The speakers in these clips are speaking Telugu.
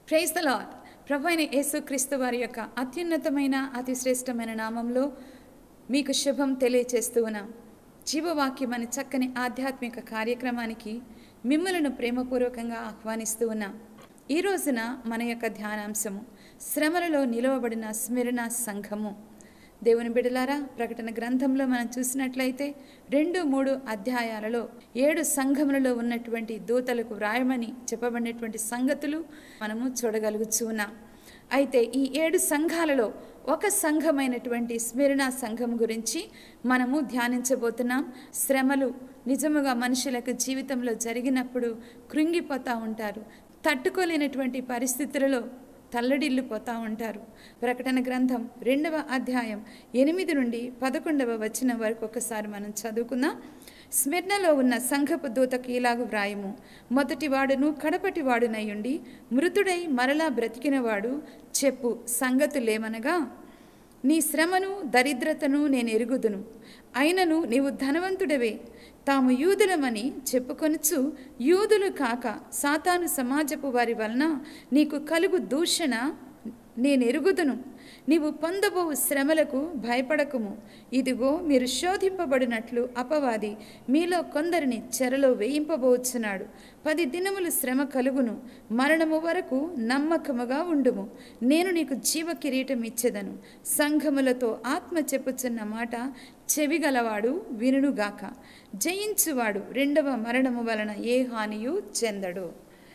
ప్రైజ్ ద లాడ్ ప్రభు అయిన యేసుక్రీస్తు వారి యొక్క అత్యున్నతమైన అతి శ్రేష్టమైన నామంలో మీకు శుభం తెలియచేస్తూ ఉన్నాం జీవవాక్యం అనే చక్కని ఆధ్యాత్మిక కార్యక్రమానికి మిమ్మలను ప్రేమపూర్వకంగా ఆహ్వానిస్తూ ఉన్నాం ఈ రోజున మన యొక్క ధ్యానాంశము శ్రమలలో నిలవబడిన స్మరణ సంఘము దేవుని బిడలారా ప్రకటన గ్రంథంలో మనం చూసినట్లయితే రెండు మూడు అధ్యాయాలలో ఏడు సంఘములలో ఉన్నటువంటి దూతలకు వ్రాయమని చెప్పబడినటువంటి సంగతులు మనము చూడగలుగుతూ ఉన్నాం అయితే ఈ ఏడు సంఘాలలో ఒక సంఘమైనటువంటి స్మరణ సంఘం గురించి మనము ధ్యానించబోతున్నాం శ్రమలు నిజముగా మనుషులకు జీవితంలో జరిగినప్పుడు కృంగిపోతూ ఉంటారు తట్టుకోలేనటువంటి పరిస్థితులలో తల్లడిల్లిపోతూ ఉంటారు ప్రకటన గ్రంథం రెండవ అధ్యాయం ఎనిమిది నుండి పదకొండవ వచ్చిన వరకు ఒకసారి మనం చదువుకుందాం స్మిర్నలో ఉన్న సంఘపు దూతకు ఇలాగు వ్రాయము మొదటి వాడును కడపటి వాడునయ్యుండి మృతుడై మరలా బ్రతికినవాడు చెప్పు సంగతులేమనగా నీ శ్రమను దరిద్రతను నేను ఎరుగుదును అయినను నీవు ధనవంతుడవే తాము యూదులమని చెప్పుకొనుచు యూదులు కాక సాతాను సమాజపు వారి వలన నీకు కలుగు దూషణ నేను ఎరుగుదును నీవు పొందబోవు శ్రమలకు భయపడకుము ఇదిగో మీరు శోధింపబడినట్లు అపవాది మీలో కొందరిని చెరలో వేయింపబోచున్నాడు పది దినములు శ్రమ కలుగును మరణము వరకు నమ్మకముగా ఉండుము నేను నీకు జీవ కిరీటం ఇచ్చేదను సంఘములతో ఆత్మ చెప్పుచున్న మాట చెవిగలవాడు వినుగాక జయించువాడు రెండవ మరణము వలన ఏ హానియు చెందడు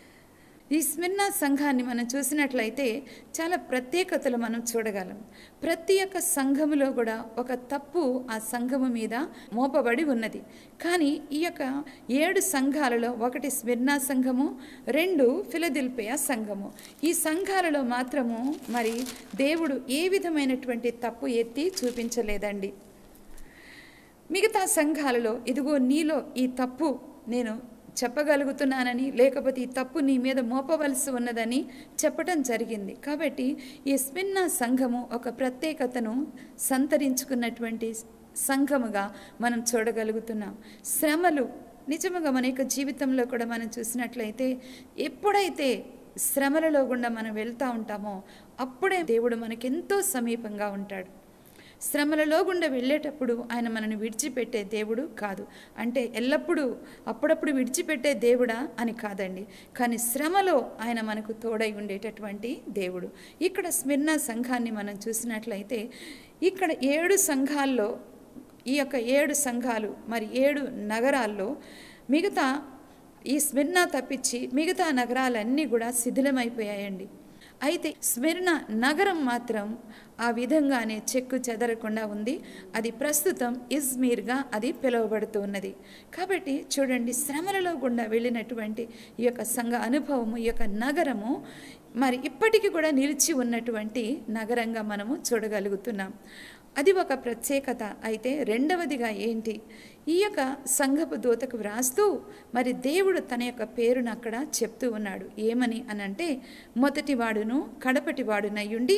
ఈ స్మిర్నా సంఘాన్ని మనం చూసినట్లయితే చాలా ప్రత్యేకతలు మనం చూడగలం ప్రతి ఒక్క సంఘములో కూడా ఒక తప్పు ఆ సంఘము మీద మోపబడి ఉన్నది కానీ ఈ యొక్క ఏడు సంఘాలలో ఒకటి స్మిర్నా సంఘము రెండు ఫిలదిల్పియా సంఘము ఈ సంఘాలలో మాత్రము మరి దేవుడు ఏ విధమైనటువంటి తప్పు ఎత్తి చూపించలేదండి మిగతా సంఘాలలో ఇదిగో నీలో ఈ తప్పు నేను చెప్పగలుగుతున్నానని లేకపోతే ఈ తప్పు నీ మీద మోపవలసి ఉన్నదని చెప్పటం జరిగింది కాబట్టి ఈ స్మిన్న సంఘము ఒక ప్రత్యేకతను సంతరించుకున్నటువంటి సంఘముగా మనం చూడగలుగుతున్నాం శ్రమలు నిజముగా మన యొక్క జీవితంలో కూడా మనం చూసినట్లయితే ఎప్పుడైతే శ్రమలలో గుండా మనం వెళ్తూ ఉంటామో అప్పుడే దేవుడు మనకెంతో సమీపంగా ఉంటాడు శ్రమలలో గుండా వెళ్ళేటప్పుడు ఆయన మనని విడిచిపెట్టే దేవుడు కాదు అంటే ఎల్లప్పుడూ అప్పుడప్పుడు విడిచిపెట్టే దేవుడా అని కాదండి కానీ శ్రమలో ఆయన మనకు తోడై ఉండేటటువంటి దేవుడు ఇక్కడ స్మిర్ణ సంఘాన్ని మనం చూసినట్లయితే ఇక్కడ ఏడు సంఘాల్లో ఈ యొక్క ఏడు సంఘాలు మరి ఏడు నగరాల్లో మిగతా ఈ స్మిర్ణ తప్పించి మిగతా నగరాలన్నీ కూడా శిథిలమైపోయాయండి అయితే స్మిర్ణ నగరం మాత్రం ఆ విధంగానే చెక్కు చెదరకుండా ఉంది అది ప్రస్తుతం ఇజ్మీర్గా అది పిలువబడుతూ ఉన్నది కాబట్టి చూడండి శ్రమలలో గుండా వెళ్ళినటువంటి ఈ యొక్క సంఘ అనుభవము ఈ యొక్క నగరము మరి ఇప్పటికీ కూడా నిలిచి ఉన్నటువంటి నగరంగా మనము చూడగలుగుతున్నాం అది ఒక ప్రత్యేకత అయితే రెండవదిగా ఏంటి ఈ యొక్క సంఘపు దూతకు వ్రాస్తూ మరి దేవుడు తన యొక్క పేరును అక్కడ చెప్తూ ఉన్నాడు ఏమని అనంటే మొదటి వాడును కడపటి వాడునయ్యుండి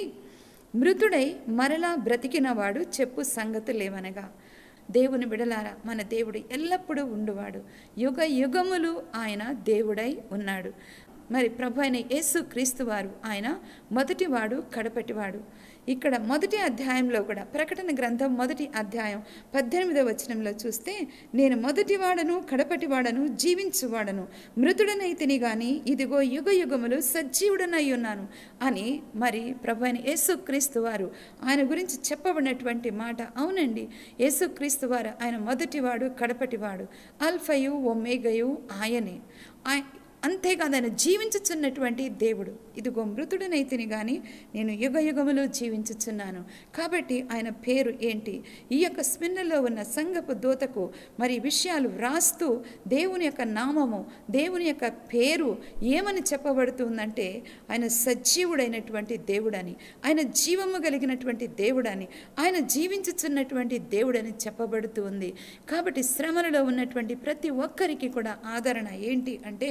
మృతుడై మరలా బ్రతికినవాడు చెప్పు సంగతులేవనగా దేవుని బిడలారా మన దేవుడు ఎల్లప్పుడూ ఉండువాడు యుగ యుగములు ఆయన దేవుడై ఉన్నాడు మరి ప్రభు అయిన యేసు క్రీస్తు వారు ఆయన మొదటివాడు కడపటివాడు ఇక్కడ మొదటి అధ్యాయంలో కూడా ప్రకటన గ్రంథం మొదటి అధ్యాయం పద్దెనిమిదవ వచనంలో చూస్తే నేను మొదటివాడను కడపటివాడను జీవించువాడను మృతుడనైతిని గాని ఇదిగో యుగ యుగములు సజీవుడనై ఉన్నాను అని మరి ప్రభు అయిన యేసుక్రీస్తు వారు ఆయన గురించి చెప్పబడినటువంటి మాట అవునండి యేసుక్రీస్తు వారు ఆయన మొదటివాడు కడపటివాడు అల్ఫయు ఒమేగయు ఆయనే ఆయ అంతేకాదు ఆయన జీవించుచున్నటువంటి దేవుడు ఇదిగో మృతుడనైతిని కానీ నేను యుగ యుగములో జీవించుచున్నాను కాబట్టి ఆయన పేరు ఏంటి ఈ యొక్క స్పిన్నలో ఉన్న సంఘపు దూతకు మరి విషయాలు వ్రాస్తూ దేవుని యొక్క నామము దేవుని యొక్క పేరు ఏమని చెప్పబడుతుందంటే ఆయన సజీవుడైనటువంటి దేవుడని ఆయన జీవము కలిగినటువంటి దేవుడని ఆయన జీవించుచున్నటువంటి దేవుడని చెప్పబడుతూ ఉంది కాబట్టి శ్రమలలో ఉన్నటువంటి ప్రతి ఒక్కరికి కూడా ఆదరణ ఏంటి అంటే ఆయన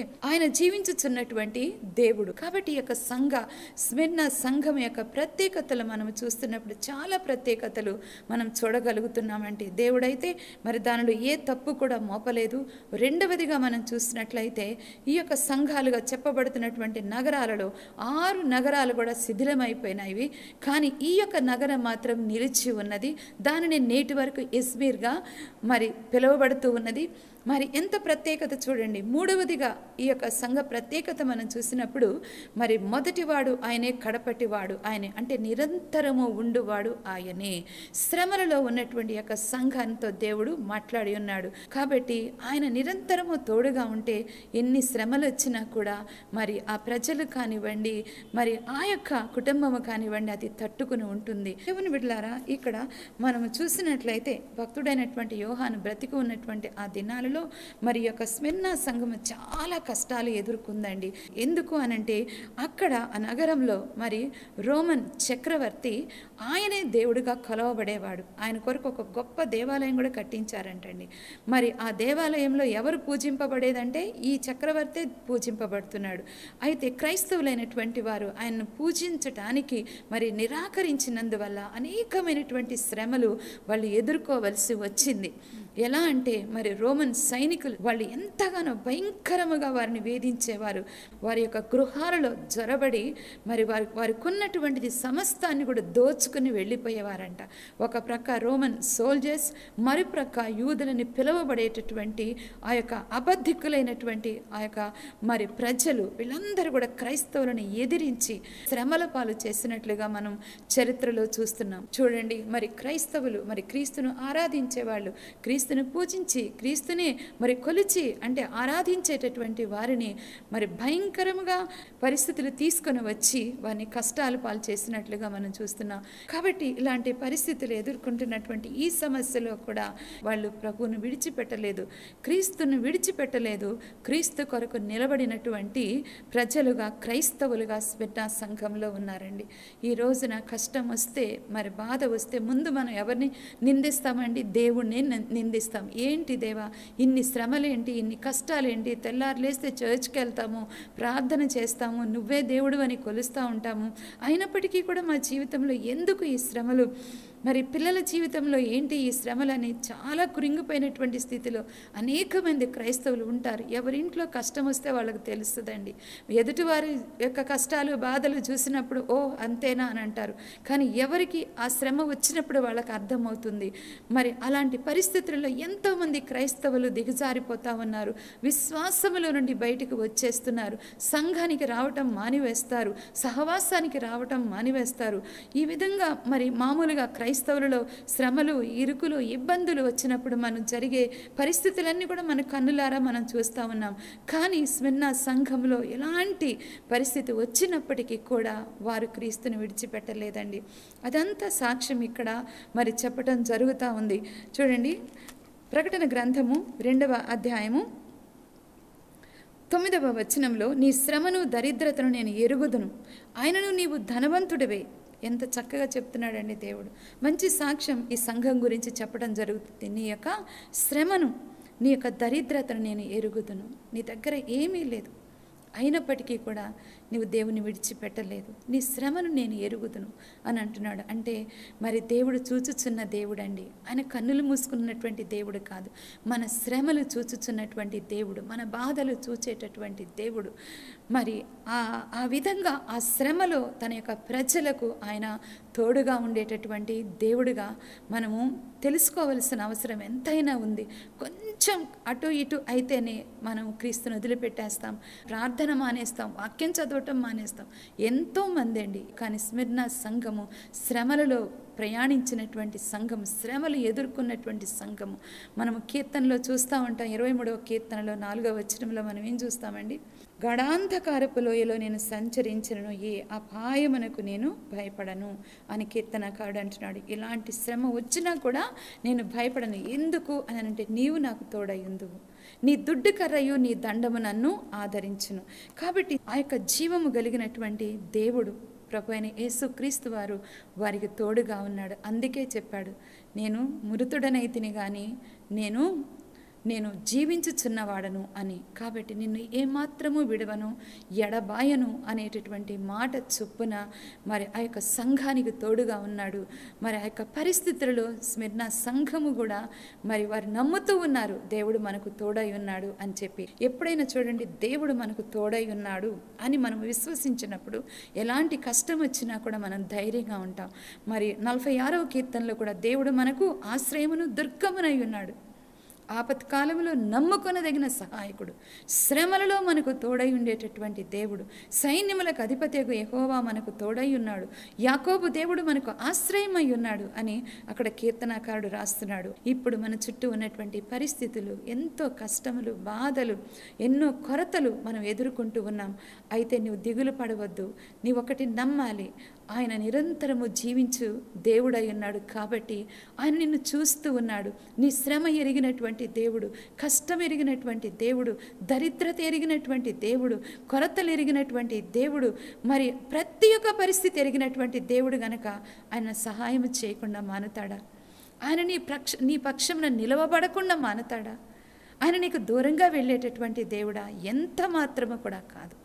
ఆయన జీవించుచున్నటువంటి దేవుడు కాబట్టి ఈ యొక్క సంఘ స్మిర్ణ సంఘం యొక్క ప్రత్యేకతలు మనం చూస్తున్నప్పుడు చాలా ప్రత్యేకతలు మనం చూడగలుగుతున్నామంటే దేవుడైతే మరి దానిలో ఏ తప్పు కూడా మోపలేదు రెండవదిగా మనం చూసినట్లయితే ఈ యొక్క సంఘాలుగా చెప్పబడుతున్నటువంటి నగరాలలో ఆరు నగరాలు కూడా శిథిలమైపోయినవి కానీ ఈ యొక్క నగరం మాత్రం నిలిచి ఉన్నది దానిని నేటి వరకు ఇస్మీర్గా మరి పిలువబడుతూ ఉన్నది మరి ఎంత ప్రత్యేకత చూడండి మూడవదిగా ఈ యొక్క సంఘ ప్రత్యేకత మనం చూసినప్పుడు మరి మొదటివాడు ఆయనే కడపటివాడు ఆయనే అంటే నిరంతరము ఉండువాడు ఆయనే శ్రమలలో ఉన్నటువంటి యొక్క సంఘంతో దేవుడు మాట్లాడి ఉన్నాడు కాబట్టి ఆయన నిరంతరము తోడుగా ఉంటే ఎన్ని శ్రమలు వచ్చినా కూడా మరి ఆ ప్రజలు కానివ్వండి మరి ఆ యొక్క కుటుంబము కానివ్వండి అది తట్టుకుని ఉంటుంది దేవుని బిడ్డలారా ఇక్కడ మనము చూసినట్లయితే భక్తుడైనటువంటి యోహాను బ్రతికి ఉన్నటువంటి ఆ దినాలలో మరి యొక్క స్మిర్నా సంఘం చాలా కష్టాలు ఎదుర్కొందండి ఎందుకు అనంటే అక్కడ ఆ నగరంలో మరి రోమన్ చక్రవర్తి ఆయనే దేవుడిగా కొలవబడేవాడు ఆయన కొరకు ఒక గొప్ప దేవాలయం కూడా కట్టించారంటండి మరి ఆ దేవాలయంలో ఎవరు పూజింపబడేదంటే ఈ చక్రవర్తి పూజింపబడుతున్నాడు అయితే క్రైస్తవులైనటువంటి వారు ఆయన్ను పూజించటానికి మరి నిరాకరించినందువల్ల అనేకమైనటువంటి శ్రమలు వాళ్ళు ఎదుర్కోవలసి వచ్చింది ఎలా అంటే మరి రోమన్ సైనికులు వాళ్ళు ఎంతగానో భయంకరముగా వారిని వేధించేవారు వారి యొక్క గృహాలలో జొరబడి మరి వారి వారికి ఉన్నటువంటిది సమస్తాన్ని కూడా దోచుకుని వెళ్ళిపోయేవారంట ఒక ప్రక్క రోమన్ సోల్జర్స్ మరుప్రక్క యూదులని పిలువబడేటటువంటి ఆ యొక్క అబద్ధికులైనటువంటి ఆ యొక్క మరి ప్రజలు వీళ్ళందరూ కూడా క్రైస్తవులను ఎదిరించి శ్రమల పాలు చేసినట్లుగా మనం చరిత్రలో చూస్తున్నాం చూడండి మరి క్రైస్తవులు మరి క్రీస్తును ఆరాధించే వాళ్ళు క్రీస్తును పూజించి క్రీస్తుని మరి కొలిచి అంటే ఆరాధించేటటువంటి వారిని మరి భయంకరముగా పరిస్థితులు తీసుకొని వచ్చి వారిని కష్టాలు పాలు చేసినట్లుగా మనం చూస్తున్నాం కాబట్టి ఇలాంటి పరిస్థితులు ఎదుర్కొంటున్నటువంటి ఈ సమస్యలో కూడా వాళ్ళు ప్రభువును విడిచిపెట్టలేదు క్రీస్తును విడిచిపెట్టలేదు క్రీస్తు కొరకు నిలబడినటువంటి ప్రజలుగా క్రైస్తవులుగా స్మిర్ణ సంఘంలో ఉన్నారండి ఈ రోజున కష్టం వస్తే మరి బాధ వస్తే ముందు మనం ఎవరిని నిందిస్తామండి దేవుణ్ణి ని- నిందిస్తాం ఏంటి దేవా ఇన్ని శ్రమలేంటి ఇన్ని కష్టాలేంటి తెల్లారులేస్తే చర్చ్కి వెళ్తాము ప్రార్థన చేస్తాము నువ్వే దేవుడు అని కొలుస్తూ ఉంటాము అయినప్పటికీ కూడా మా జీవితంలో ఎందుకు ఈ శ్రమలు మరి పిల్లల జీవితంలో ఏంటి ఈ శ్రమలని చాలా కురింగిపోయినటువంటి స్థితిలో అనేక మంది క్రైస్తవులు ఉంటారు ఎవరింట్లో కష్టం వస్తే వాళ్ళకి తెలుస్తుందండి ఎదుటివారి యొక్క కష్టాలు బాధలు చూసినప్పుడు ఓ అంతేనా అని అంటారు కానీ ఎవరికి ఆ శ్రమ వచ్చినప్పుడు వాళ్ళకి అర్థమవుతుంది మరి అలాంటి పరిస్థితుల్లో ఎంతోమంది క్రైస్తవులు దిగజారిపోతా ఉన్నారు విశ్వాసములో నుండి బయటికి వచ్చేస్తున్నారు సంఘానికి రావటం మానివేస్తారు సహవాసానికి రావటం మానివేస్తారు ఈ విధంగా మరి మామూలుగా క్రైస్తవులలో శ్రమలు ఇరుకులు ఇబ్బందులు వచ్చినప్పుడు మనం జరిగే పరిస్థితులన్నీ కూడా మన కన్నులారా మనం చూస్తూ ఉన్నాం కానీ స్మిన్న సంఘంలో ఎలాంటి పరిస్థితి వచ్చినప్పటికీ కూడా వారు క్రీస్తుని విడిచిపెట్టలేదండి అదంతా సాక్ష్యం ఇక్కడ మరి చెప్పటం జరుగుతూ ఉంది చూడండి ప్రకటన గ్రంథము రెండవ అధ్యాయము తొమ్మిదవ వచనంలో నీ శ్రమను దరిద్రతను నేను ఎరుగుదును ఆయనను నీవు ధనవంతుడివే ఎంత చక్కగా చెప్తున్నాడండి దేవుడు మంచి సాక్ష్యం ఈ సంఘం గురించి చెప్పడం జరుగుతుంది నీ యొక్క శ్రమను నీ యొక్క దరిద్రతను నేను ఎరుగుదును నీ దగ్గర ఏమీ లేదు అయినప్పటికీ కూడా నీవు దేవుని విడిచిపెట్టలేదు నీ శ్రమను నేను ఎరుగుదును అని అంటున్నాడు అంటే మరి దేవుడు చూచుచున్న దేవుడండి ఆయన కన్నులు మూసుకున్నటువంటి దేవుడు కాదు మన శ్రమలు చూచుచున్నటువంటి దేవుడు మన బాధలు చూచేటటువంటి దేవుడు మరి ఆ ఆ విధంగా ఆ శ్రమలో తన యొక్క ప్రజలకు ఆయన తోడుగా ఉండేటటువంటి దేవుడుగా మనము తెలుసుకోవలసిన అవసరం ఎంతైనా ఉంది కొంచెం అటు ఇటు అయితేనే మనం క్రీస్తుని వదిలిపెట్టేస్తాం ప్రార్థన మానేస్తాం వాక్యం చదవటం మానేస్తాం ఎంతో మంది అండి కానీ స్మిర్న సంఘము శ్రమలలో ప్రయాణించినటువంటి సంఘం శ్రమలు ఎదుర్కొన్నటువంటి సంఘము మనము కీర్తనలో చూస్తూ ఉంటాం ఇరవై మూడవ కీర్తనలో నాలుగవ వచనంలో మనం ఏం చూస్తామండి గడాంధకారపు లోయలో నేను సంచరించను ఏ అపాయమునకు నేను భయపడను అని కీర్తనకాడు అంటున్నాడు ఇలాంటి శ్రమ వచ్చినా కూడా నేను భయపడను ఎందుకు అని అంటే నీవు నాకు తోడయ్యుందువు నీ దుడ్డు కర్రయు నీ దండము నన్ను ఆదరించును కాబట్టి ఆ యొక్క జీవము కలిగినటువంటి దేవుడు ప్రభు అయిన యేసుక్రీస్తు వారు వారికి తోడుగా ఉన్నాడు అందుకే చెప్పాడు నేను మృతుడనైతిని కానీ నేను నేను జీవించుచున్నవాడను అని కాబట్టి నిన్ను ఏమాత్రము విడవను ఎడబాయను అనేటటువంటి మాట చొప్పున మరి ఆ యొక్క సంఘానికి తోడుగా ఉన్నాడు మరి ఆ యొక్క పరిస్థితులలో స్మిర్న సంఘము కూడా మరి వారు నమ్ముతూ ఉన్నారు దేవుడు మనకు తోడై ఉన్నాడు అని చెప్పి ఎప్పుడైనా చూడండి దేవుడు మనకు తోడై ఉన్నాడు అని మనం విశ్వసించినప్పుడు ఎలాంటి కష్టం వచ్చినా కూడా మనం ధైర్యంగా ఉంటాం మరి నలభై ఆరవ కీర్తనలో కూడా దేవుడు మనకు ఆశ్రయమును దుర్గమునై ఉన్నాడు ఆపత్కాలంలో నమ్ముకొనదగిన సహాయకుడు శ్రమలలో మనకు తోడై ఉండేటటువంటి దేవుడు సైన్యములకు అధిపతియకు యెహోవా మనకు తోడై ఉన్నాడు యాకోబు దేవుడు మనకు ఆశ్రయమై ఉన్నాడు అని అక్కడ కీర్తనాకారుడు రాస్తున్నాడు ఇప్పుడు మన చుట్టూ ఉన్నటువంటి పరిస్థితులు ఎంతో కష్టములు బాధలు ఎన్నో కొరతలు మనం ఎదుర్కొంటూ ఉన్నాం అయితే నువ్వు దిగులు పడవద్దు నీ ఒకటి నమ్మాలి ఆయన నిరంతరము జీవించు దేవుడై ఉన్నాడు కాబట్టి ఆయన నిన్ను చూస్తూ ఉన్నాడు నీ శ్రమ ఎరిగినటువంటి దేవుడు కష్టం ఎరిగినటువంటి దేవుడు దరిద్రత ఎరిగినటువంటి దేవుడు కొరతలు ఎరిగినటువంటి దేవుడు మరి ప్రతి ఒక్క పరిస్థితి ఎరిగినటువంటి దేవుడు గనక ఆయన సహాయం చేయకుండా మానుతాడా ఆయన నీ పక్ష నీ పక్షమున నిలవబడకుండా మానుతాడా ఆయన నీకు దూరంగా వెళ్ళేటటువంటి దేవుడా ఎంత మాత్రము కూడా కాదు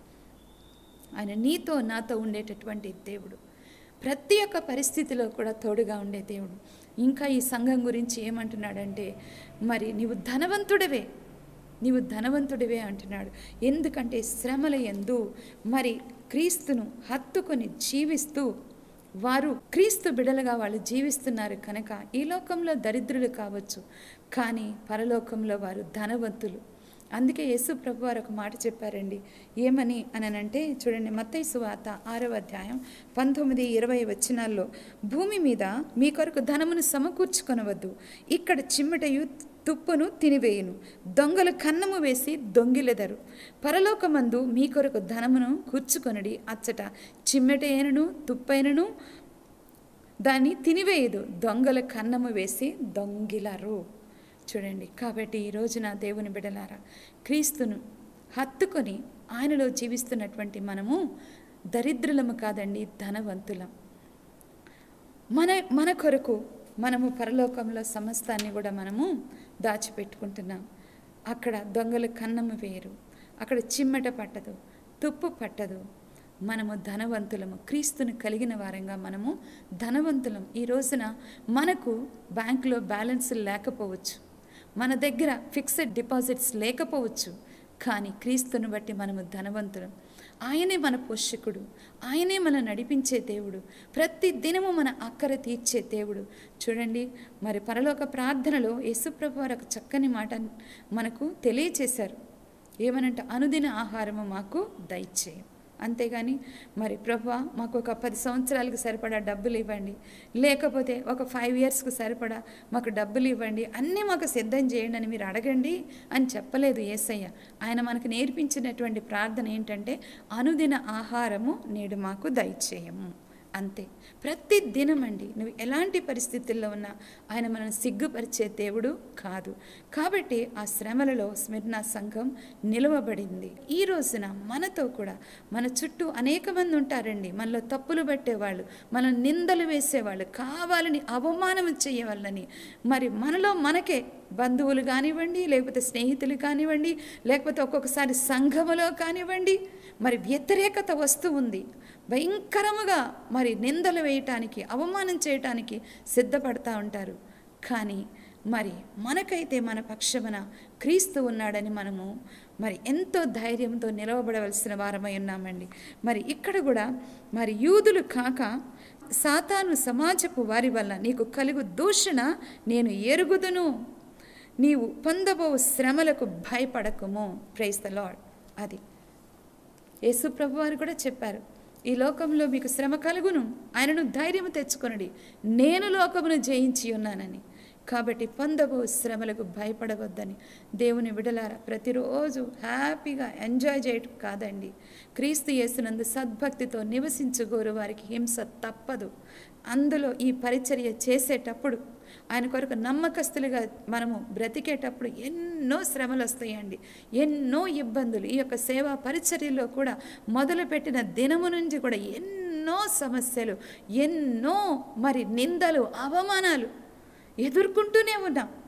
ఆయన నీతో నాతో ఉండేటటువంటి దేవుడు ప్రతి ఒక్క పరిస్థితిలో కూడా తోడుగా ఉండే దేవుడు ఇంకా ఈ సంఘం గురించి ఏమంటున్నాడంటే మరి నీవు ధనవంతుడివే నీవు ధనవంతుడివే అంటున్నాడు ఎందుకంటే శ్రమల ఎందు మరి క్రీస్తును హత్తుకొని జీవిస్తూ వారు క్రీస్తు బిడలుగా వాళ్ళు జీవిస్తున్నారు కనుక ఈ లోకంలో దరిద్రులు కావచ్చు కానీ పరలోకంలో వారు ధనవంతులు అందుకే యేసు ప్రభు వారు ఒక మాట చెప్పారండి ఏమని అననంటే చూడండి మత్తయి సువార్త ఆరవ అధ్యాయం పంతొమ్మిది ఇరవై వచనాల్లో భూమి మీద మీ కొరకు ధనమును సమకూర్చుకొనవద్దు ఇక్కడ చిమ్మటయు తుప్పును తినివేయును దొంగలు కన్నము వేసి దొంగిలెదరు పరలోకమందు మీ కొరకు ధనమును కూర్చుకొనడి అచ్చట చిమ్మెటైనను తుప్పైనను దాన్ని తినివేయదు దొంగల కన్నము వేసి దొంగిలరు చూడండి కాబట్టి ఈ రోజున దేవుని బిడలారా క్రీస్తును హత్తుకొని ఆయనలో జీవిస్తున్నటువంటి మనము దరిద్రులము కాదండి ధనవంతులం మన మన కొరకు మనము పరలోకంలో సమస్తాన్ని కూడా మనము దాచిపెట్టుకుంటున్నాం అక్కడ దొంగల కన్నము వేరు అక్కడ చిమ్మట పట్టదు తుప్పు పట్టదు మనము ధనవంతులము క్రీస్తుని కలిగిన వారంగా మనము ధనవంతులం ఈ రోజున మనకు బ్యాంకులో బ్యాలెన్స్ లేకపోవచ్చు మన దగ్గర ఫిక్స్డ్ డిపాజిట్స్ లేకపోవచ్చు కానీ క్రీస్తుని బట్టి మనము ధనవంతులం ఆయనే మన పోషకుడు ఆయనే మన నడిపించే దేవుడు ప్రతి దినము మన అక్కర తీర్చే దేవుడు చూడండి మరి పరలోక ప్రార్థనలో యేసుప్రభు వారు ఒక చక్కని మాట మనకు తెలియచేశారు ఏమనంటే అనుదిన ఆహారము మాకు దయచేయం అంతేగాని మరి ప్రభు మాకు ఒక పది సంవత్సరాలకు సరిపడా డబ్బులు ఇవ్వండి లేకపోతే ఒక ఫైవ్ ఇయర్స్కి సరిపడా మాకు డబ్బులు ఇవ్వండి అన్నీ మాకు సిద్ధం చేయండి అని మీరు అడగండి అని చెప్పలేదు ఏసయ్య ఆయన మనకు నేర్పించినటువంటి ప్రార్థన ఏంటంటే అనుదిన ఆహారము నేడు మాకు దయచేయము అంతే ప్రతి దినమండి నువ్వు ఎలాంటి పరిస్థితుల్లో ఉన్నా ఆయన మనల్ని సిగ్గుపరిచే దేవుడు కాదు కాబట్టి ఆ శ్రమలలో స్మిర్న సంఘం నిలవబడింది ఈ రోజున మనతో కూడా మన చుట్టూ అనేక మంది ఉంటారండి మనలో తప్పులు పట్టేవాళ్ళు మనం నిందలు వేసేవాళ్ళు కావాలని అవమానం చేయవాళ్ళని మరి మనలో మనకే బంధువులు కానివ్వండి లేకపోతే స్నేహితులు కానివ్వండి లేకపోతే ఒక్కొక్కసారి సంఘములో కానివ్వండి మరి వ్యతిరేకత వస్తూ ఉంది భయంకరముగా మరి నిందలు వేయటానికి అవమానం చేయటానికి సిద్ధపడతా ఉంటారు కానీ మరి మనకైతే మన పక్షమున క్రీస్తు ఉన్నాడని మనము మరి ఎంతో ధైర్యంతో నిలవబడవలసిన వారమై ఉన్నామండి మరి ఇక్కడ కూడా మరి యూదులు కాక సాతాను సమాజపు వారి వల్ల నీకు కలుగు దూషణ నేను ఎరుగుదును నీవు పొందబో శ్రమలకు భయపడకుము ప్రైస్ ద లాడ్ అది యేసు ప్రభు వారు కూడా చెప్పారు ఈ లోకంలో మీకు శ్రమ కలుగును ఆయనను ధైర్యం తెచ్చుకొనడి నేను లోకమును జయించి ఉన్నానని కాబట్టి పొందబో శ్రమలకు భయపడవద్దని దేవుని విడలార ప్రతిరోజు హ్యాపీగా ఎంజాయ్ చేయటం కాదండి క్రీస్తు యేసునందు సద్భక్తితో నివసించుగోరు వారికి హింస తప్పదు అందులో ఈ పరిచర్య చేసేటప్పుడు ఆయన కొరకు నమ్మకస్తులుగా మనము బ్రతికేటప్పుడు ఎన్నో శ్రమలు వస్తాయండి ఎన్నో ఇబ్బందులు ఈ యొక్క సేవా పరిచర్యలో కూడా మొదలుపెట్టిన దినము నుంచి కూడా ఎన్నో సమస్యలు ఎన్నో మరి నిందలు అవమానాలు ఎదుర్కొంటూనే ఉన్నాం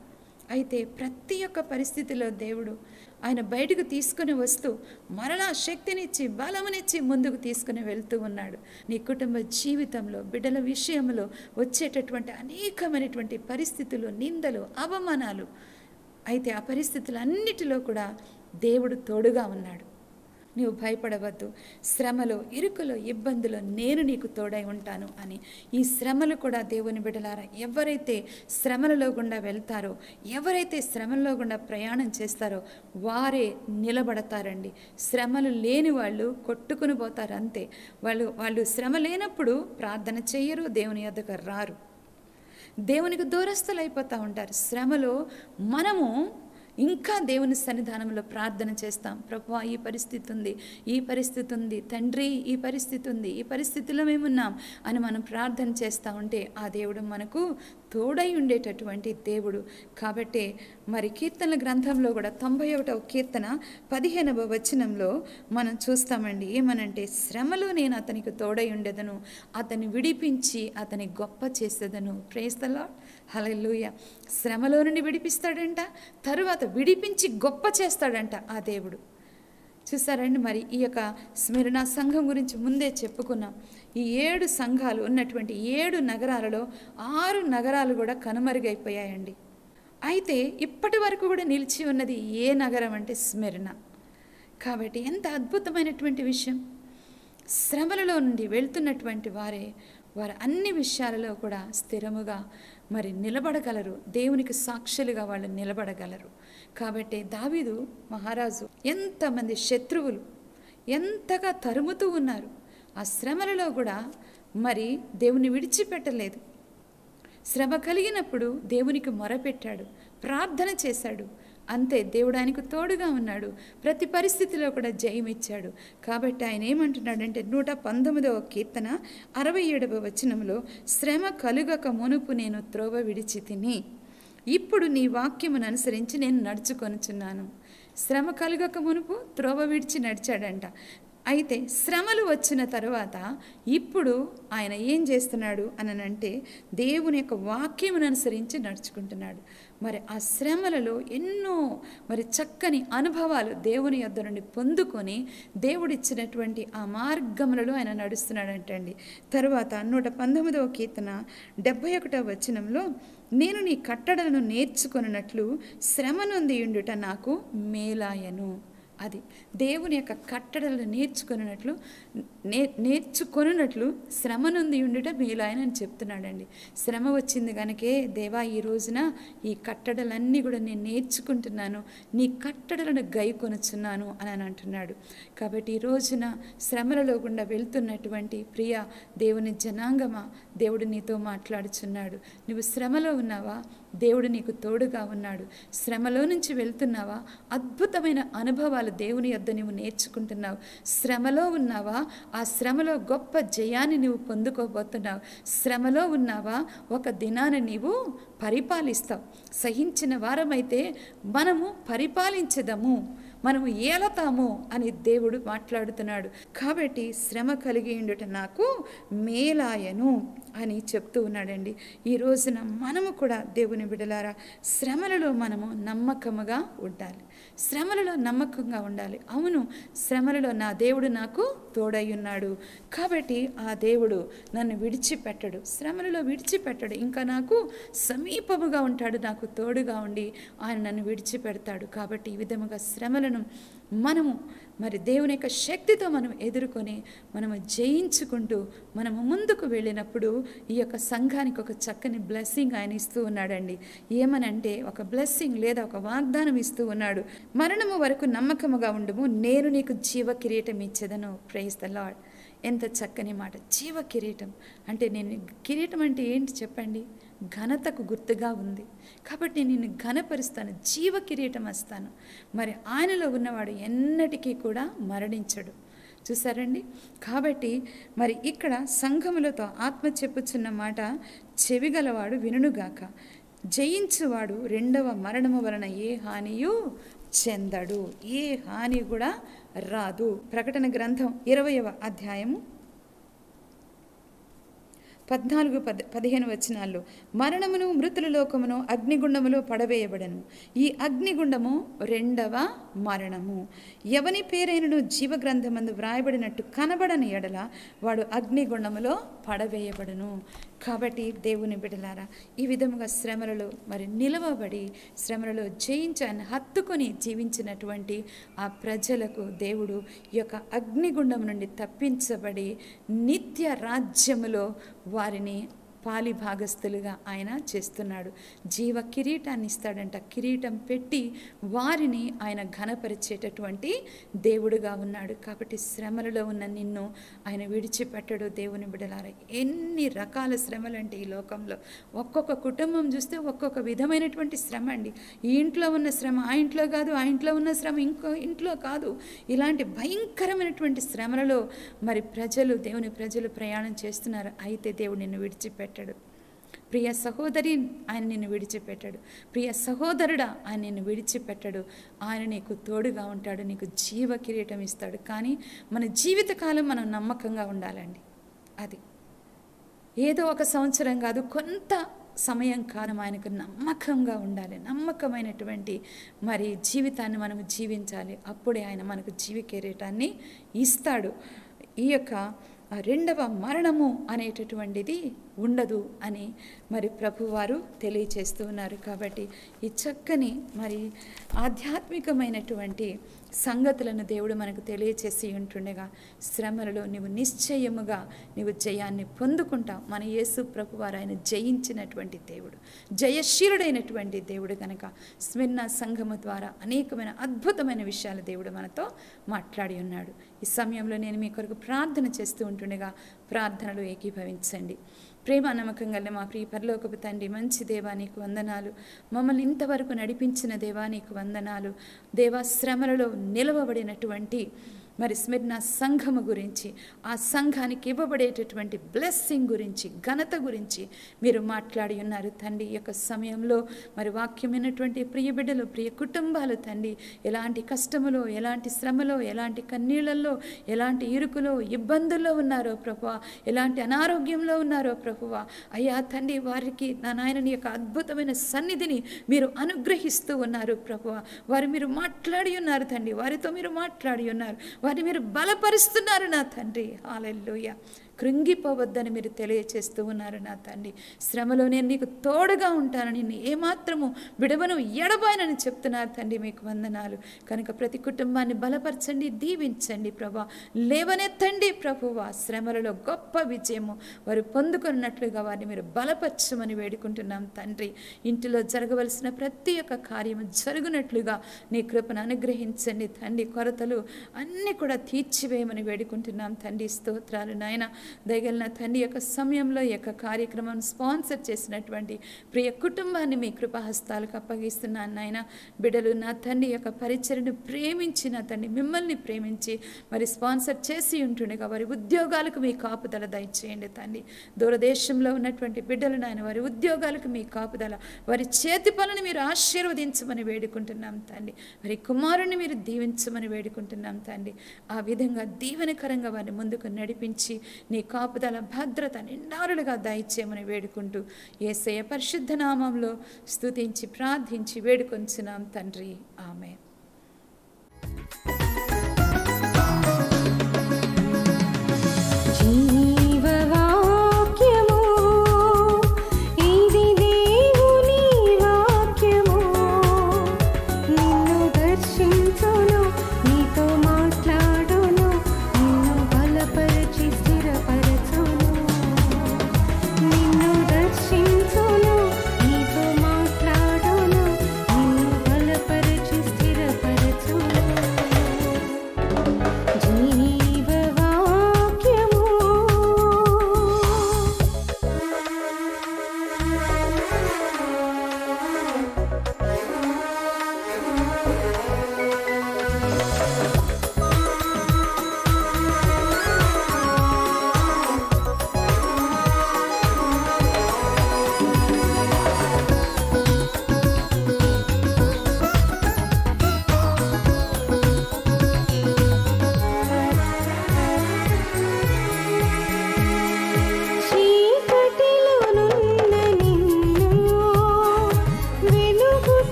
అయితే ప్రతి ఒక్క పరిస్థితిలో దేవుడు ఆయన బయటకు తీసుకుని వస్తూ మరలా శక్తినిచ్చి బలమునిచ్చి ముందుకు తీసుకుని వెళ్తూ ఉన్నాడు నీ కుటుంబ జీవితంలో బిడ్డల విషయంలో వచ్చేటటువంటి అనేకమైనటువంటి పరిస్థితులు నిందలు అవమానాలు అయితే ఆ పరిస్థితులన్నిటిలో కూడా దేవుడు తోడుగా ఉన్నాడు నీవు భయపడవద్దు శ్రమలో ఇరుకులో ఇబ్బందులో నేను నీకు తోడై ఉంటాను అని ఈ శ్రమలు కూడా దేవుని బిడలారా ఎవరైతే శ్రమలలో గుండా వెళ్తారో ఎవరైతే శ్రమల్లో గుండా ప్రయాణం చేస్తారో వారే నిలబడతారండి శ్రమలు లేని వాళ్ళు కొట్టుకుని పోతారు అంతే వాళ్ళు వాళ్ళు శ్రమ లేనప్పుడు ప్రార్థన చేయరు దేవుని యొద్దకు రారు దేవునికి దూరస్తులు అయిపోతూ ఉంటారు శ్రమలో మనము ఇంకా దేవుని సన్నిధానంలో ప్రార్థన చేస్తాం ప్రభు ఈ పరిస్థితి ఉంది ఈ పరిస్థితి ఉంది తండ్రి ఈ పరిస్థితి ఉంది ఈ పరిస్థితిలో మేమున్నాం అని మనం ప్రార్థన చేస్తూ ఉంటే ఆ దేవుడు మనకు తోడై ఉండేటటువంటి దేవుడు కాబట్టి మరి కీర్తనల గ్రంథంలో కూడా తొంభై ఒకటవ కీర్తన పదిహేనవ వచనంలో మనం చూస్తామండి ఏమనంటే శ్రమలో నేను అతనికి తోడై ఉండేదను అతన్ని విడిపించి అతని గొప్ప చేసేదను ప్రేస్తలా హలెలుయ శ్రమలో నుండి విడిపిస్తాడంట తరువాత విడిపించి గొప్ప చేస్తాడంట ఆ దేవుడు చూసారండి మరి ఈ యొక్క స్మరణ సంఘం గురించి ముందే చెప్పుకున్నాం ఈ ఏడు సంఘాలు ఉన్నటువంటి ఏడు నగరాలలో ఆరు నగరాలు కూడా కనుమరుగైపోయాయండి అయితే ఇప్పటి వరకు కూడా నిలిచి ఉన్నది ఏ నగరం అంటే స్మరణ కాబట్టి ఎంత అద్భుతమైనటువంటి విషయం శ్రమలలో నుండి వెళ్తున్నటువంటి వారే వారు అన్ని విషయాలలో కూడా స్థిరముగా మరి నిలబడగలరు దేవునికి సాక్షులుగా వాళ్ళు నిలబడగలరు కాబట్టి దావీదు మహారాజు ఎంతమంది శత్రువులు ఎంతగా తరుముతూ ఉన్నారు ఆ శ్రమలలో కూడా మరి దేవుని విడిచిపెట్టలేదు శ్రమ కలిగినప్పుడు దేవునికి మొరపెట్టాడు ప్రార్థన చేశాడు అంతే దేవుడు ఆయనకు తోడుగా ఉన్నాడు ప్రతి పరిస్థితిలో కూడా జయమిచ్చాడు కాబట్టి ఆయన ఏమంటున్నాడంటే నూట పంతొమ్మిదవ కీర్తన అరవై ఏడవ వచనంలో శ్రమ కలుగక మునుపు నేను త్రోవ విడిచి తిని ఇప్పుడు నీ వాక్యమును అనుసరించి నేను నడుచుకొనుచున్నాను శ్రమ కలుగక మునుపు త్రోవ విడిచి నడిచాడంట అయితే శ్రమలు వచ్చిన తర్వాత ఇప్పుడు ఆయన ఏం చేస్తున్నాడు అని అంటే దేవుని యొక్క వాక్యమును అనుసరించి నడుచుకుంటున్నాడు మరి ఆ శ్రమలలో ఎన్నో మరి చక్కని అనుభవాలు దేవుని యొద్ద నుండి పొందుకొని దేవుడిచ్చినటువంటి ఆ మార్గములలో ఆయన నడుస్తున్నాడంటండి తరువాత నూట పంతొమ్మిదవ కీర్తన డెబ్భై ఒకటవ వచనంలో నేను నీ కట్టడలను నేర్చుకొనున్నట్లు శ్రమ నొంది ఉండుట నాకు మేలాయను అది దేవుని యొక్క కట్టడలు నేర్చుకున్నట్లు నే నేర్చుకొనున్నట్లు శ్రమ నుండి ఉండుట మేలాయన అని చెప్తున్నాడండి శ్రమ వచ్చింది కనుకే దేవా ఈ రోజున ఈ కట్టడలన్నీ కూడా నేను నేర్చుకుంటున్నాను నీ కట్టడలను గై కొనుచున్నాను అని అని అంటున్నాడు కాబట్టి ఈ రోజున శ్రమలలో గుండా వెళ్తున్నటువంటి ప్రియ దేవుని జనాంగమా దేవుడు నీతో మాట్లాడుచున్నాడు నువ్వు శ్రమలో ఉన్నావా దేవుడు నీకు తోడుగా ఉన్నాడు శ్రమలో నుంచి వెళ్తున్నావా అద్భుతమైన అనుభవాలు దేవుని యొద్ద నువ్వు నేర్చుకుంటున్నావు శ్రమలో ఉన్నావా ఆ శ్రమలో గొప్ప జయాన్ని నువ్వు పొందుకోబోతున్నావు శ్రమలో ఉన్నావా ఒక దినాన నీవు పరిపాలిస్తావు సహించిన వారమైతే మనము పరిపాలించదము మనము ఏలతాము అని దేవుడు మాట్లాడుతున్నాడు కాబట్టి శ్రమ కలిగి ఉండుట నాకు మేలాయను అని చెప్తూ ఉన్నాడండి ఈ రోజున మనము కూడా దేవుని బిడలారా శ్రమలలో మనము నమ్మకముగా ఉండాలి శ్రమలలో నమ్మకంగా ఉండాలి అవును శ్రమలలో నా దేవుడు నాకు తోడై ఉన్నాడు కాబట్టి ఆ దేవుడు నన్ను విడిచిపెట్టడు శ్రమలలో విడిచిపెట్టడు ఇంకా నాకు సమీపముగా ఉంటాడు నాకు తోడుగా ఉండి ఆయన నన్ను విడిచిపెడతాడు కాబట్టి ఈ విధముగా శ్రమలను మనము మరి దేవుని యొక్క శక్తితో మనం ఎదుర్కొని మనము జయించుకుంటూ మనము ముందుకు వెళ్ళినప్పుడు ఈ యొక్క సంఘానికి ఒక చక్కని బ్లెస్సింగ్ ఆయన ఇస్తూ ఉన్నాడండి ఏమనంటే ఒక బ్లెస్సింగ్ లేదా ఒక వాగ్దానం ఇస్తూ ఉన్నాడు మరణము వరకు నమ్మకముగా ఉండుము నేను నీకు జీవ కిరీటం ఇచ్చేదను ప్రైజ్ ద లాడ్ ఎంత చక్కని మాట జీవ కిరీటం అంటే నేను కిరీటం అంటే ఏంటి చెప్పండి ఘనతకు గుర్తుగా ఉంది కాబట్టి నేను నిన్ను ఘనపరుస్తాను జీవ కిరీటం వస్తాను మరి ఆయనలో ఉన్నవాడు ఎన్నటికీ కూడా మరణించడు చూసారండి కాబట్టి మరి ఇక్కడ సంఘములతో ఆత్మ చెప్పుచున్న మాట చెవిగలవాడు వినుగాక జయించువాడు రెండవ మరణము వలన ఏ హానియు చెందడు ఏ హాని కూడా రాదు ప్రకటన గ్రంథం ఇరవయవ అధ్యాయము పద్నాలుగు పద్ పదిహేను వచనాల్లో మరణమును మృతుల లోకమును అగ్నిగుండములో పడవేయబడను ఈ అగ్నిగుండము రెండవ మరణము ఎవని పేరైనను జీవగ్రంథమందు వ్రాయబడినట్టు కనబడని ఎడల వాడు అగ్నిగుండములో పడవేయబడును కాబట్టి దేవుని బిడలారా ఈ విధముగా శ్రమలలో మరి నిలవబడి శ్రమలలో జయించి ఆయన హత్తుకొని జీవించినటువంటి ఆ ప్రజలకు దేవుడు ఈ యొక్క అగ్నిగుండం నుండి తప్పించబడి నిత్య రాజ్యములో వారిని పాలి భాగస్థులుగా ఆయన చేస్తున్నాడు జీవ కిరీటాన్ని ఇస్తాడంట కిరీటం పెట్టి వారిని ఆయన ఘనపరిచేటటువంటి దేవుడుగా ఉన్నాడు కాబట్టి శ్రమలలో ఉన్న నిన్ను ఆయన విడిచిపెట్టడు దేవుని బిడలారా ఎన్ని రకాల శ్రమలు అంటే ఈ లోకంలో ఒక్కొక్క కుటుంబం చూస్తే ఒక్కొక్క విధమైనటువంటి శ్రమ అండి ఈ ఇంట్లో ఉన్న శ్రమ ఆ ఇంట్లో కాదు ఆ ఇంట్లో ఉన్న శ్రమ ఇంకో ఇంట్లో కాదు ఇలాంటి భయంకరమైనటువంటి శ్రమలలో మరి ప్రజలు దేవుని ప్రజలు ప్రయాణం చేస్తున్నారు అయితే దేవుడు నిన్ను విడిచిపెట్టాడు ప్రియ సహోదరి ఆయన నిన్ను విడిచిపెట్టాడు ప్రియ సహోదరుడా ఆయన నిన్ను విడిచిపెట్టాడు ఆయన నీకు తోడుగా ఉంటాడు నీకు జీవ కిరీటం ఇస్తాడు కానీ మన జీవితకాలం మనం నమ్మకంగా ఉండాలండి అది ఏదో ఒక సంవత్సరం కాదు కొంత సమయం కాలం ఆయనకు నమ్మకంగా ఉండాలి నమ్మకమైనటువంటి మరి జీవితాన్ని మనం జీవించాలి అప్పుడే ఆయన మనకు జీవ కిరీటాన్ని ఇస్తాడు ఈ యొక్క ఆ రెండవ మరణము అనేటటువంటిది ఉండదు అని మరి ప్రభువారు తెలియచేస్తూ ఉన్నారు కాబట్టి ఈ చక్కని మరి ఆధ్యాత్మికమైనటువంటి సంగతులను దేవుడు మనకు తెలియచేసి ఉంటుండగా శ్రమలలో నీవు నిశ్చయముగా నీవు జయాన్ని పొందుకుంటావు మన యేసు ప్రభువారు ఆయన జయించినటువంటి దేవుడు జయశీలుడైనటువంటి దేవుడు కనుక స్మిర్ణ సంఘము ద్వారా అనేకమైన అద్భుతమైన విషయాలు దేవుడు మనతో మాట్లాడి ఉన్నాడు ఈ సమయంలో నేను మీ కొరకు ప్రార్థన చేస్తూ ఉంటుండగా ప్రార్థనలు ఏకీభవించండి ప్రేమ నమ్మకం గల మా ప్రియ పరలోకపు తండ్రి మంచి దేవా నీకు వందనాలు మమ్మల్ని ఇంతవరకు నడిపించిన దేవా నీకు వందనాలు దేవా శ్రమలలో నిలవబడినటువంటి మరి స్మిర్న సంఘము గురించి ఆ సంఘానికి ఇవ్వబడేటటువంటి బ్లెస్సింగ్ గురించి ఘనత గురించి మీరు మాట్లాడి ఉన్నారు తండ్రి ఈ యొక్క సమయంలో మరి వాక్యమైనటువంటి ప్రియ బిడ్డలు ప్రియ కుటుంబాలు తండ్రి ఎలాంటి కష్టములో ఎలాంటి శ్రమలో ఎలాంటి కన్నీళ్లలో ఎలాంటి ఇరుకులో ఇబ్బందుల్లో ఉన్నారో ప్రభువా ఎలాంటి అనారోగ్యంలో ఉన్నారో ప్రభువా అయ్యా తండ్రి వారికి నా నాయనని యొక్క అద్భుతమైన సన్నిధిని మీరు అనుగ్రహిస్తూ ఉన్నారు ప్రభువా వారు మీరు మాట్లాడి ఉన్నారు తండ్రి వారితో మీరు మాట్లాడి ఉన్నారు వారిని మీరు బలపరుస్తున్నారు నా తండ్రి హాలెల్లుయ కృంగిపోవద్దని మీరు తెలియచేస్తూ ఉన్నారు నా తండ్రి శ్రమలో నేను నీకు తోడుగా ఉంటానని నిన్ను ఏమాత్రము విడవను ఎడబాయనని చెప్తున్నారు తండ్రి మీకు వందనాలు కనుక ప్రతి కుటుంబాన్ని బలపరచండి దీవించండి ప్రభా లేవనెత్తండి ప్రభువా శ్రమలలో గొప్ప విజయము వారు పొందుకున్నట్లుగా వారిని మీరు బలపరచమని వేడుకుంటున్నాం తండ్రి ఇంటిలో జరగవలసిన ప్రతి ఒక్క కార్యము జరుగునట్లుగా నీ కృపను అనుగ్రహించండి తండ్రి కొరతలు అన్నీ కూడా తీర్చివేయమని వేడుకుంటున్నాం తండ్రి స్తోత్రాలు నాయన దయగలిన తండ్రి యొక్క సమయంలో ఈ యొక్క కార్యక్రమం స్పాన్సర్ చేసినటువంటి ప్రియ కుటుంబాన్ని మీ కృపహస్తాలకు అప్పగిస్తున్నాను నాయన బిడ్డలు నా తండ్రి యొక్క పరిచయను ప్రేమించి నా తండ్రి మిమ్మల్ని ప్రేమించి మరి స్పాన్సర్ చేసి ఉంటుండగా వారి ఉద్యోగాలకు మీ కాపుదల దయచేయండి తండ్రి దూరదేశంలో ఉన్నటువంటి బిడ్డలు నాయన వారి ఉద్యోగాలకు మీ కాపుదల వారి చేతి పనులు మీరు ఆశీర్వదించమని వేడుకుంటున్నాం తండ్రి మరి కుమారుని మీరు దీవించమని వేడుకుంటున్నాం తండ్రి ఆ విధంగా దీవెనకరంగా వారిని ముందుకు నడిపించి నీ కాపుదల భద్రత నిండారులుగా దయచేయమని వేడుకుంటూ ఏసయ పరిశుద్ధ నామంలో స్తుతించి ప్రార్థించి వేడుకొంచున్నాం తండ్రి ఆమె